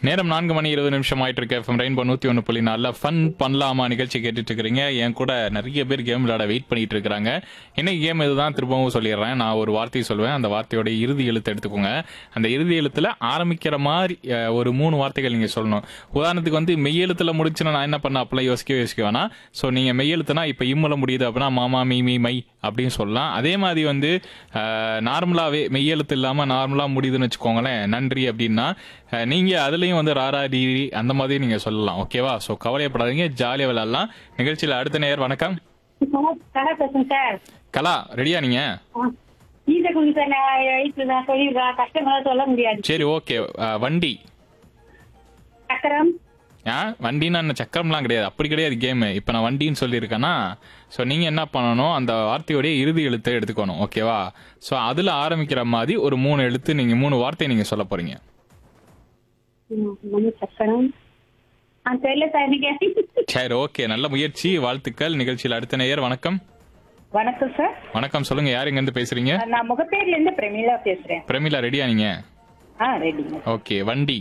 நேரம் நான்கு மணி இருபது நிமிஷம் ஆயிட்டு இருக்கு எஃப்எம் ரெயின்போ நூத்தி ஒன்று புள்ளி நாலில் ஃபன் பண்ணலாமா நிகழ்ச்சி கேட்டுட்டு இருக்கிறீங்க என் கூட நிறைய பேர் கேம் விளையாட வெயிட் பண்ணிட்டு இருக்காங்க இன்னைக்கு கேம் இதுதான் திரும்பவும் சொல்லிடுறேன் நான் ஒரு வார்த்தையை சொல்லுவேன் அந்த வார்த்தையோட இறுதி எழுத்து எடுத்துக்கோங்க அந்த இறுதி எழுத்துல ஆரம்பிக்கிற மாதிரி அஹ், ஒரு மூணு வார்த்தைகள் நீங்க சொல்லணும் உதாரணத்துக்கு வந்து மெய்யெழுத்துல முடிச்சுன்னா நான் என்ன பண்ண அப்பெல்லாம் யோசிக்க யோசிக்க வேணாம் ஸோ நீங்க மெய்யெழுத்துனா இப்போ இம்முல முடியுது அப்படின்னா மாமா மீ மீ மை அப்படின்னு சொல்லலாம் அதே மாதிரி வந்து நார்மலாகவே மெய்யெழுத்து இல்லாமல் நார்மலாக முடியுதுன்னு வச்சுக்கோங்களேன் நன்றி அப்படின்னா அஹ், நீங்க அதுலயும் வந்து ராரா டிரி அந்த மாதிரி நீங்க சொல்லலாம் ஓகேவா ஸோ கவலையப்படாதீங்க ஜாலியாக விளையாடலாம் நிகழ்ச்சியில் அடுத்த நேர் வணக்கம் கலா பேசுங்க சார் கலா ரெடியா நீங்க ஈஸியா கொடுங்க சார் நான் வயசுல நான் சொல்லிடுறேன் கஷ்டமா சொல்ல முடியாது சரி ஓகே வண்டி சக்கரம் ஆ வண்டின்னா என்ன சக்கரம்லாம் கிடையாது அப்படி கிடையாது கேமு இப்போ நான் வண்டின்னு சொல்லியிருக்கேன்னா ஸோ நீங்கள் என்ன பண்ணணும் அந்த வார்த்தையோடைய இறுதி எழுத்தை எடுத்துக்கணும் ஓகேவா ஸோ அதில் ஆரம்பிக்கிற மாதிரி ஒரு மூணு எழுத்து நீங்கள் மூணு வார்த்தை நீங்கள் சொல்ல போறீங்க ம், மணி சக்கரம் ஆ தெரியல சார் நீங்க சரி ஓகே நல்ல முயற்சி வாழ்த்துக்கள் நிகழ்ச்சியில் அடுத்த நேயர் வணக்கம் வணக்கம் சார் வணக்கம் சொல்லுங்க யார் இருந்து பேசுறீங்க நான் முகப்பேர்ல இருந்து பிரமிளா பேசுறேன் பிரமிளா ரெடியா நீங்க ஆ ரெடிங்க ஓகே வண்டி